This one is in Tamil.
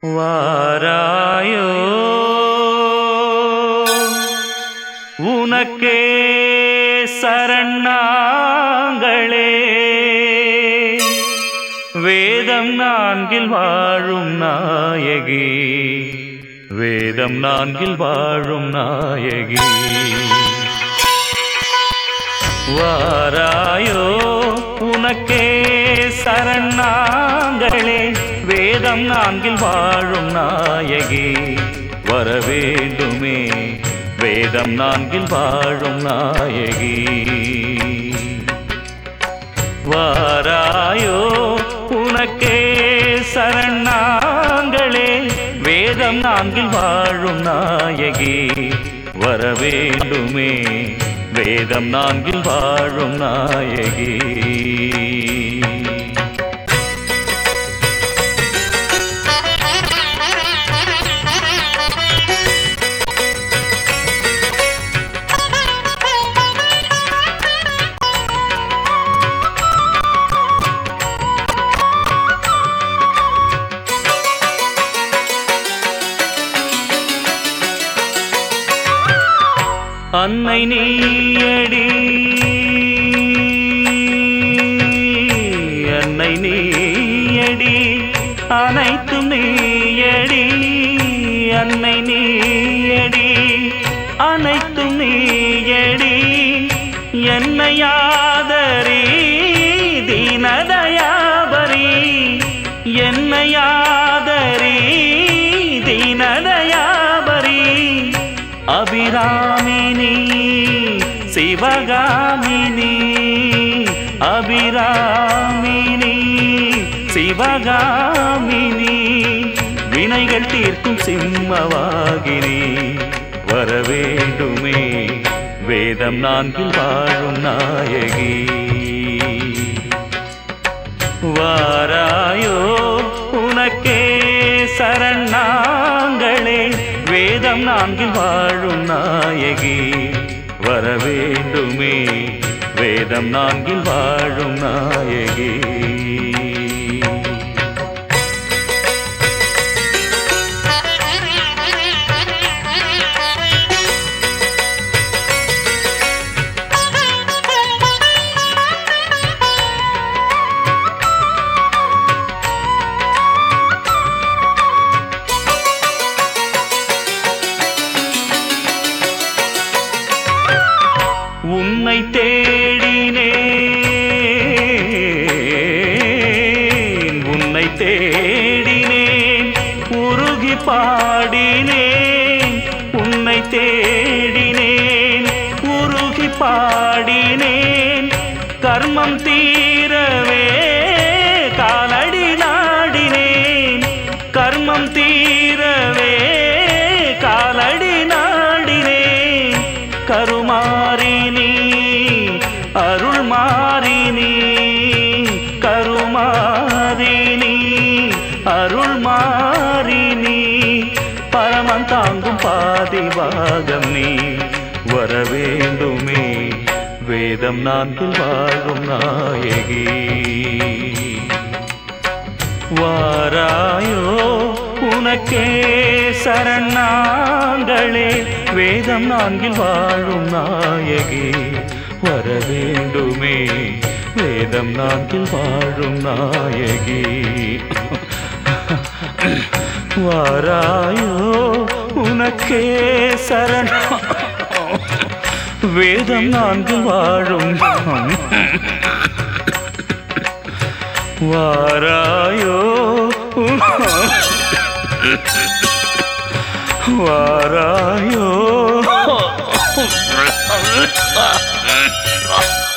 வாராயோ உனக்கே சரணாங்களே வேதம் நான்கில் வாழும் நாயகி வேதம் நான்கில் வாழும் நாயகி வாராயோ உனக்கே சரணாங்களே வேதம் நான்கில் வாழும் நாயகி வர வேண்டுமே வேதம் நான்கில் வாழும் நாயகி வாராயோ உனக்கே சரணாங்களே வேதம் நான்கில் வாழும் நாயகி வர வேண்டுமே வேதம் நான்கில் வாழும் நாயகி அன்னை நீயடி அன்னை நீயடி அனைத்தும் நீயடி அன்னை நீயடி அனைத்தும் நீயடி என்னையாதரி தீனதயாபரி என்னையாதரி தீனதயாபரி அபிராமினி சிவகாமினி அபிராமினி சிவகாமினி வினைகள் தீர்க்கும் சிம்மவாகினி வர வேண்டுமே வேதம் நான்கில் வாழும் நாயகி வாராயோ உனக்கே சரணாங்களே வேதம் நான்கில் வாழும் நாயகி வர வேண்டுமே வேதம் நான்கில் வாழும் நாயகி உன்னை தேடினேன் உன்னை தேடினேன் உருகி பாடினேன் உன்னை தேடினேன் உருகி பாடினேன் கர்மம் தீரவே காலடி நாடினேன் கர்மம் தீரவே காலடி நாடினேன் கருமாறினி அருள் மாறினி கருமாறினி அருள் மாறினி பரமன் தாங்கும் பாதிவாகம் நீ வர வேண்டுமே வேதம் நான்கில் வாழும் நாயகி வாராயோ உனக்கே சரணாங்களே வேதம் நான்கில் வாழும் நாயகி வர வேண்டுமே வேதம் நான்கில் வாழும் நாயகி வாராயோ உனக்கே சரணா வேதம் நான்கு வாழும் வாராயோ வாராயோ